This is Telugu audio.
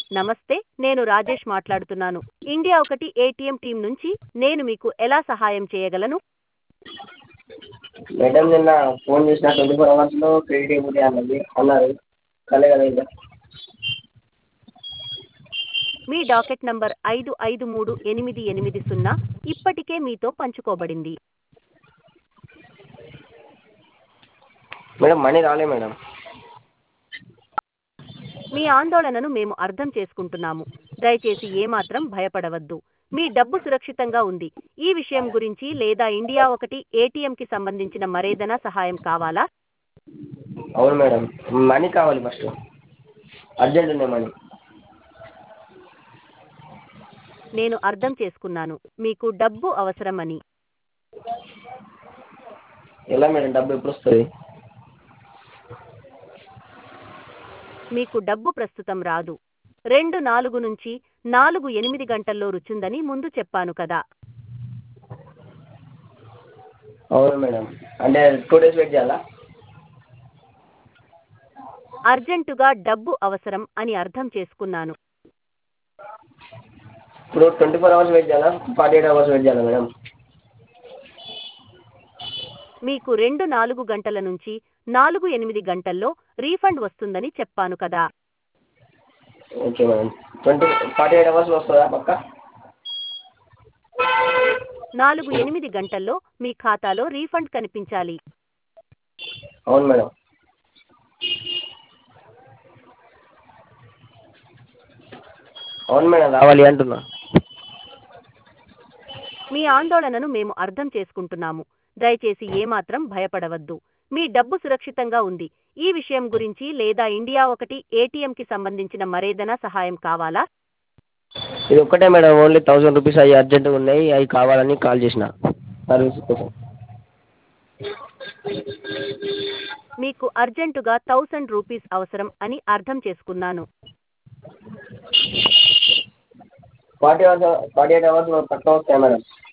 నమస్తే నేను రాజేష్ మాట్లాడుతున్నాను ఇండియా ఒకటి ఏటీఎం టీం నుంచి నేను మీకు ఎలా సహాయం చేయగలను మేడం నిన్న ఫోన్ చేసిన ట్వంటీ ఫోర్ అవర్స్లో క్రెడిట్ అయిపోతాయి అన్నది అన్నారు కాలే కదా ఇంకా మీ డాకెట్ నంబర్ ఐదు ఐదు మూడు ఎనిమిది ఎనిమిది సున్నా ఇప్పటికే మీతో పంచుకోబడింది మేడం మనీ రాలే మేడం మీ ఆందోళనను మేము అర్థం చేసుకుంటున్నాము దయచేసి ఏమాత్రం భయపడవద్దు మీ డబ్బు సురక్షితంగా ఉంది ఈ విషయం గురించి లేదా ఇండియా ఒకటి ఏటీఎంకి సంబంధించిన మరేదైనా సహాయం కావాలా అవును మేడం మనీ కావాలి ఫస్ట్ అర్జెంట్ ఉన్నాయి మనీ నేను అర్థం చేసుకున్నాను మీకు డబ్బు అవసరమని ఎలా మేడం డబ్బు ఎప్పుడు వస్తుంది మీకు డబ్బు ప్రస్తుతం రాదు రెండు నాలుగు నుంచి నాలుగు ఎనిమిది గంటల్లో రుచుందని ముందు చెప్పాను కదా అవును మేడం అంటే టూ డేస్ వెయిట్ చేయాలా అర్జెంటుగా డబ్బు అవసరం అని అర్థం చేసుకున్నాను ఇప్పుడు ట్వంటీ ఫోర్ అవర్స్ వెయిట్ చేయాలా ఫార్టీ ఎయిట్ అవర్స్ వెయిట్ చేయాలా మేడం మీకు రెండు నాలుగు గంటల నుంచి నాలుగు ఎనిమిది గంటల్లో రీఫండ్ వస్తుందని చెప్పాను కదా okay madam twenty forty eight అవర్స్లో వస్తుందా పక్క నాలుగు ఎనిమిది గంటల్లో మీ ఖాతాలో రీఫండ్ కనిపించాలి అవును మేడం అవును మేడం రావాలి అంటున్నా మీ ఆందోళనను మేము అర్థం చేసుకుంటున్నాము దయచేసి ఏమాత్రం భయపడవద్దు మీ డబ్బు సురక్షితంగా ఉంది ఈ విషయం గురించి లేదా ఇండియా ఒకటి ఏటీఎంకి సంబంధించిన మరేదైనా సహాయం కావాలా ఇది ఒక్కటే మేడం ఓన్లీ థౌసండ్ రూపీస్ అవి అర్జెంటుగా ఉన్నాయి అవి కావాలని కాల్ చేసిన సర్వీస్ కోసం మీకు అర్జెంటుగా థౌసండ్ రూపీస్ అవసరం అని అర్థం చేసుకున్నాను forty hours forty eight hours పక్క వస్తాయి మేడం